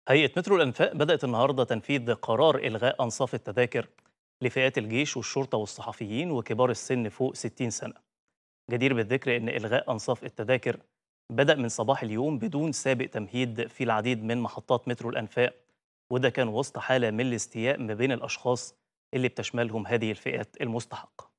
هيئة مترو الأنفاق بدأت النهاردة تنفيذ قرار إلغاء أنصاف التذاكر لفئات الجيش والشرطة والصحفيين وكبار السن فوق 60 سنة. جدير بالذكر أن إلغاء أنصاف التذاكر بدأ من صباح اليوم بدون سابق تمهيد في العديد من محطات مترو الأنفاق وده كان وسط حالة من الاستياء ما بين الأشخاص اللي بتشملهم هذه الفئات المستحقة.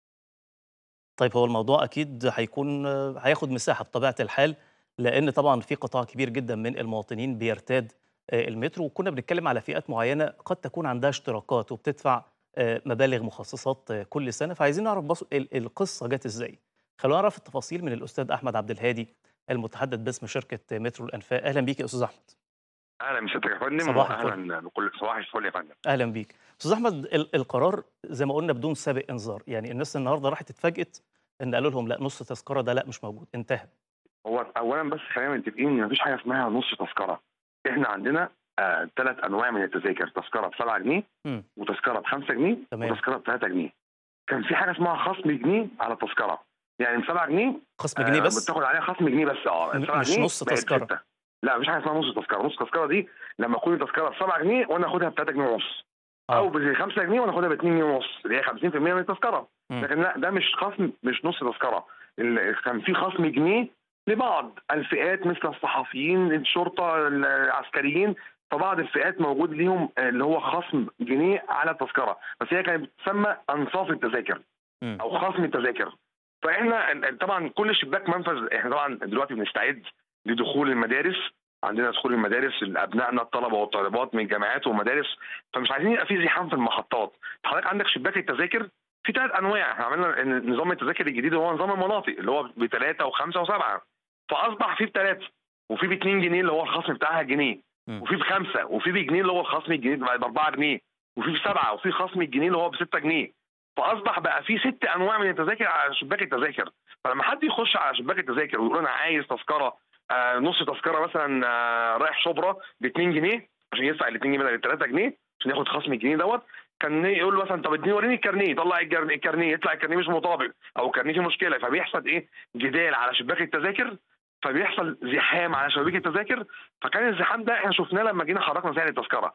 طيب هو الموضوع أكيد هيكون هياخد مساحة بطبيعة الحال لأن طبعا في قطاع كبير جدا من المواطنين بيرتاد آه، المترو وكنا بنتكلم على فئات معينة قد تكون عندها اشتراكات وبتدفع آه، مبالغ مخصصات آه، كل سنة فعايزين نعرف بص ال- القصة جت ازاي خلونا نعرف التفاصيل من الأستاذ أحمد عبد الهادي المتحدث باسم شركة مترو الأنفاق أهلا بيك يا أستاذ أحمد اهلا بسيادتك يا فندم صباح الفل. واهلا بكل صباح الفل يا فندم أهلا بيك أستاذ أحمد ال- القرار زي ما قلنا بدون سابق إنذار يعني الناس النهاردة راحت اتفاجئت إن قالوا لهم لا نص تذكرة ده لا مش موجود انتهى هو اولا بس خلينا متفقين ان مفيش حاجه اسمها نص تذكره احنا عندنا آه ثلاث انواع من التذاكر تذكره ب 7 جنيه مم. وتذكره ب 5 جنيه تمام. وتذكره ب 3 جنيه كان في حاجه اسمها خصم جنيه على التذكره يعني ب 7 جنيه خصم جنيه آه، بس بتاخد عليها خصم جنيه بس اه م- 7 مش جنيه نص بقت تذكرة. ستة. لا مفيش حاجه اسمها نص تذكره نص تذكره دي لما اكون التذكره ب 7 جنيه وانا اخدها ب 3 جنيه ونص او آه. ب 5 جنيه وانا اخدها ب 2 جنيه ونص اللي هي 50% من التذكره مم. لكن لا ده مش خصم مش نص تذكره ال- كان في خصم جنيه لبعض الفئات مثل الصحفيين الشرطه العسكريين فبعض الفئات موجود ليهم اللي هو خصم جنيه على التذكره بس هي كانت بتسمى انصاف التذاكر مم. او خصم التذاكر فاحنا ال- ال- طبعا كل شباك منفذ احنا طبعا دلوقتي بنستعد لدخول المدارس عندنا دخول المدارس لابنائنا الطلبه والطالبات من الجامعات والمدارس فمش عايزين يبقى في زحام في المحطات حضرتك عندك شباك التذاكر في ثلاث انواع احنا عملنا إن- نظام التذاكر الجديد هو نظام المناطق اللي هو بثلاثه وخمسه وسبعه فاصبح في بثلاثه وفي ب 2 جنيه اللي هو الخصم بتاعها جنيه مم. وفي بخمسه وفي بجنيه اللي هو الخصم الجنيه ب 4 جنيه وفي بسبعه وفي خصم الجنيه اللي هو ب 6 جنيه فاصبح بقى في ست انواع من التذاكر على شباك التذاكر فلما حد يخش على شباك التذاكر ويقول انا عايز تذكره آه نص تذكره مثلا آه رايح شبرا ب 2 جنيه عشان يدفع ال 2 جنيه بدل 3 جنيه عشان ياخد خصم الجنيه دوت كان يقول له مثلا طب اديني وريني الكارنيه يطلع الجر- الكارنيه يطلع الكارنيه مش مطابق او الكارنيه فيه مشكله فبيحصل ايه جدال على شباك التذاكر فبيحصل زحام على شبابيك التذاكر فكان الزحام ده احنا شفناه لما جينا حركنا سعر التذكره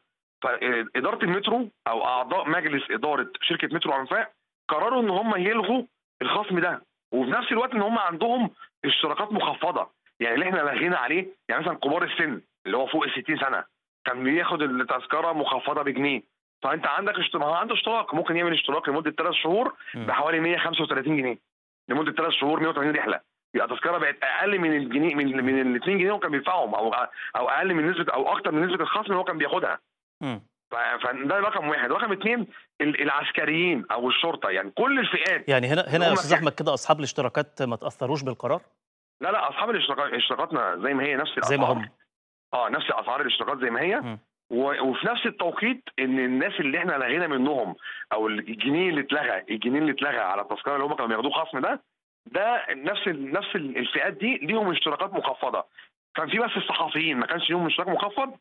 فاداره المترو او اعضاء مجلس اداره شركه مترو انفاق قرروا ان هم يلغوا الخصم ده وفي نفس الوقت ان هم عندهم اشتراكات مخفضه يعني اللي احنا لغينا عليه يعني مثلا كبار السن اللي هو فوق ال 60 سنه كان بياخد التذكره مخفضه بجنيه فانت عندك اشتراك هو عنده اشتراك ممكن يعمل اشتراك لمده ثلاث شهور مم. بحوالي 135 جنيه لمده ثلاث شهور 180 رحله يبقى التذكره بقت اقل من الجنيه من من ال 2 جنيه اللي هو كان بيدفعهم او او اقل من نسبه او اكتر من نسبه الخصم اللي هو كان بياخدها مم. ف- فده رقم واحد رقم اثنين ال- العسكريين او الشرطه يعني كل الفئات يعني هنا هنا يا هم استاذ في- احمد كده اصحاب الاشتراكات ما تاثروش بالقرار لا لا اصحاب الاشتراكات اشتراكاتنا زي ما هي نفس الاسعار زي ما هم اه نفس اسعار الاشتراكات زي ما هي مم. و- وفي نفس التوقيت ان الناس اللي احنا لغينا منهم او الجنيه اللي اتلغى الجنيه اللي اتلغى على التذكره اللي هم كانوا بياخدوه خصم ده ده نفس ال- نفس ال- الفئات دي ليهم اشتراكات مخفضه كان في بس الصحفيين ما كانش ليهم اشتراك مخفض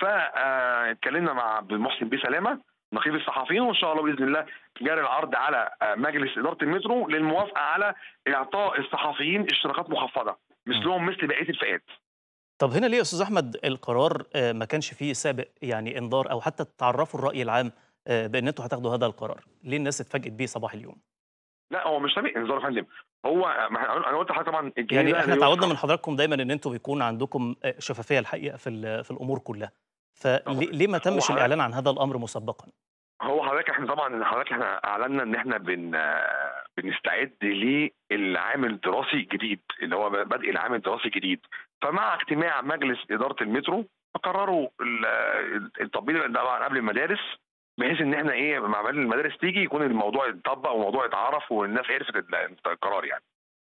فاتكلمنا مع عبد المحسن بيه سلامه نقيب الصحفيين وان شاء الله باذن الله جاري العرض على آه، مجلس اداره المترو للموافقه على اعطاء الصحفيين اشتراكات مخفضه مثلهم مثل بقيه الفئات طب هنا ليه يا استاذ احمد القرار آه، ما كانش فيه سابق يعني انذار او حتى تعرفوا الراي العام آه، بان انتوا هتاخدوا هذا القرار ليه الناس اتفاجئت بيه صباح اليوم لا هو مش سابق انذار يا فندم هو ما إحنا- انا قلت لحضرتك طبعا الجنيه يعني ده احنا لا تعودنا يذكر. من حضراتكم دايما ان انتوا بيكون عندكم آه، شفافيه الحقيقه في ال- في الامور كلها فليه ليه ما هو تمش حضرتك- الاعلان عن هذا الامر مسبقا هو حضرتك احنا طبعا حضرتك احنا اعلنا ان احنا بن بنستعد للعام الدراسي الجديد اللي هو بدء العام الدراسي الجديد فمع اجتماع مجلس اداره المترو قرروا ال- التطبيق طبعا قبل المدارس بحيث ان احنا ايه مع بال المدارس تيجي يكون الموضوع اتطبق والموضوع اتعرف والناس عرفت ال- القرار يعني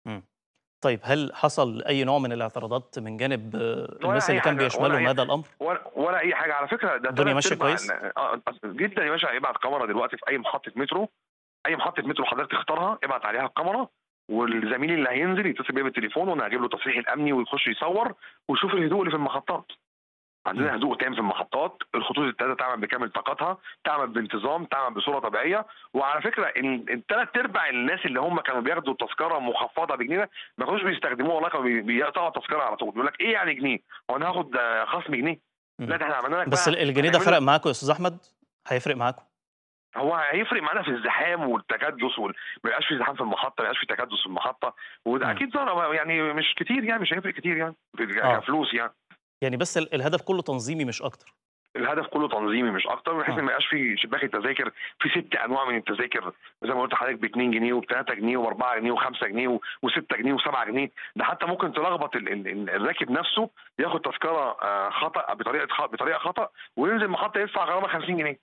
طيب هل حصل اي نوع من الاعتراضات من جانب آه، الناس أي اللي كان حاجة، ولا بيشملهم أي هذا الامر ولا, ولا اي حاجه على فكره ده الدنيا تلات ماشية أرباع- كويس؟ اه جدا يا باشا ابعت كاميرا دلوقتي في اي محطه مترو اي محطه مترو حضرتك تختارها ابعت عليها الكاميرا والزميل اللي هينزل يتصل بيا بالتليفون وانا هجيب له تصريح الامني ويخش يصور ويشوف الهدوء اللي في المحطات عندنا هدوء تام في المحطات الخطوط الثلاثه تعمل بكامل طاقتها تعمل بانتظام تعمل بصوره طبيعيه وعلى فكره الثلاث ارباع الناس اللي هم كانوا بياخدوا التذكره مخفضه بجنيه ده ما كانوش بيستخدموها والله كانوا بي- بيقطعوا التذكره على طول يقول لك ايه يعني جنيه هو انا هاخد آه، خصم جنيه مم. لا ده احنا عملنا لك بس بقى الجنيه ده هنعمل فرق معاكم يا استاذ احمد هيفرق معاكم هو هيفرق معانا في الزحام والتكدس وال... ما يبقاش في زحام في المحطه ما يبقاش في تكدس في المحطه وده مم. اكيد ظهر يعني مش كتير يعني مش هيفرق كتير يعني في- آه. كفلوس يعني يعني بس ال- الهدف كله تنظيمي مش اكتر الهدف كله تنظيمي مش اكتر بحيث آه. ان ما يبقاش في شباك التذاكر في ست انواع من التذاكر زي ما قلت لحضرتك ب 2 جنيه وب 3 جنيه وب 4 جنيه و5 جنيه و6 جنيه و7 جنيه ده حتى ممكن تلخبط ال- ال- ال- الراكب نفسه ياخد تذكره آه، خطا بطريقه خ- بطريقه خطا وينزل محطه يدفع غرامه 50 جنيه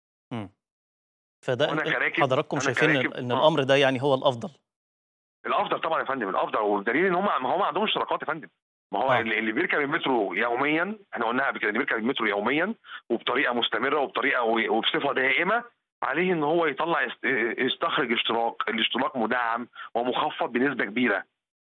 فده وأنا ال- كراكب- حضراتكم أنا شايفين كراكب- ان آه. الامر ده يعني هو الافضل الافضل طبعا يا فندم الافضل والدليل ان هم ما هم عندهم اشتراكات يا فندم ما هو آه. اللي اللي بيركب المترو يوميا احنا قلناها قبل كده اللي بيركب المترو يوميا وبطريقه مستمره وبطريقه و- وبصفه دائمه عليه ان هو يطلع يست- يستخرج اشتراك الاشتراك مدعم ومخفض بنسبه كبيره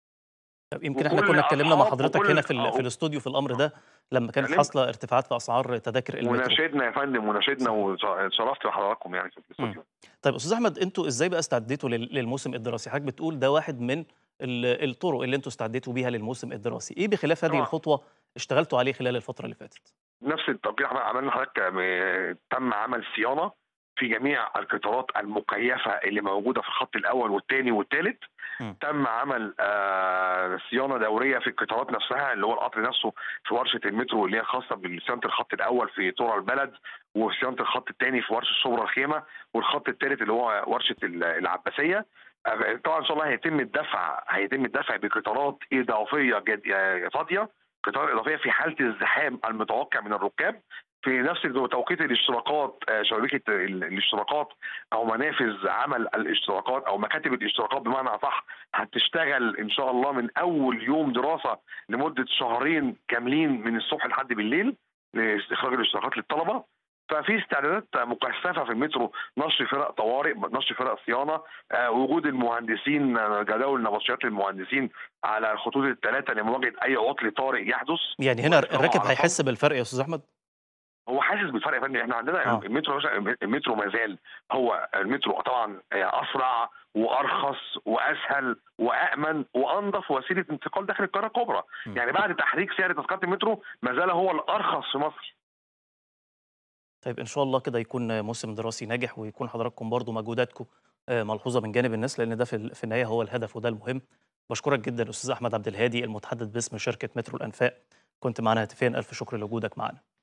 طب يمكن احنا وكل كنا اتكلمنا مع أصحاب حضرتك وكل- هنا في ال- آه. في الاستوديو في الامر ده لما كانت كلمت. حاصله ارتفاعات في اسعار تذاكر المترو وناشدنا يا فندم وناشدنا واتشرفت بحضراتكم يعني في الاستوديو طيب استاذ احمد انتوا ازاي بقى استعديتوا لل- للموسم الدراسي حضرتك بتقول ده واحد من ال- الطرق اللي انتوا استعديتوا بيها للموسم الدراسي ايه بخلاف هذه طبعاً. الخطوه اشتغلتوا عليه خلال الفتره اللي فاتت نفس التوقيت احنا عملنا حضرتك آه، تم عمل صيانه في جميع القطارات المكيفه اللي موجوده في الخط الاول والثاني والثالث مم. تم عمل آه، صيانه دوريه في القطارات نفسها اللي هو القطر نفسه في ورشه المترو اللي هي خاصه بصيانه الخط الاول في طرق البلد وصيانه الخط الثاني في ورشه شبرا الخيمه والخط الثالث اللي هو ورشه ال- العباسيه آه، طبعا ان شاء الله هيتم الدفع هيتم الدفع بقطارات اضافيه جد... آه، فاضيه قطارات اضافيه في حاله الزحام المتوقع من الركاب في نفس توقيت الاشتراكات آه، شبكه ال- الاشتراكات او منافذ عمل الاشتراكات او مكاتب الاشتراكات بمعنى اصح هتشتغل ان شاء الله من اول يوم دراسه لمده شهرين كاملين من الصبح لحد بالليل لاستخراج الاشتراكات للطلبه ففي استعدادات مكثفه في المترو نشر فرق طوارئ نشر فرق صيانه آه، وجود المهندسين آه، جداول نبطشيات للمهندسين على الخطوط الثلاثه لمواجهه اي عطل طارئ يحدث يعني هنا وإسراع الراكب على هيحس بالفرق يا استاذ احمد هو حاسس بالفرق يا فندم احنا عندنا آه. المترو يا باشا، المترو ما زال هو المترو طبعا اسرع وارخص واسهل وامن وانظف وسيله انتقال داخل القاهره الكبرى م. يعني بعد تحريك سعر تذكره المترو ما زال هو الارخص في مصر طيب ان شاء الله كده يكون موسم دراسي ناجح ويكون حضراتكم برضو مجهوداتكم آه، ملحوظه من جانب الناس لان ده في ال- في النهايه هو الهدف وده المهم بشكرك جدا استاذ احمد عبد الهادي المتحدث باسم شركه مترو الانفاق كنت معنا هاتفيا الف شكر لوجودك معنا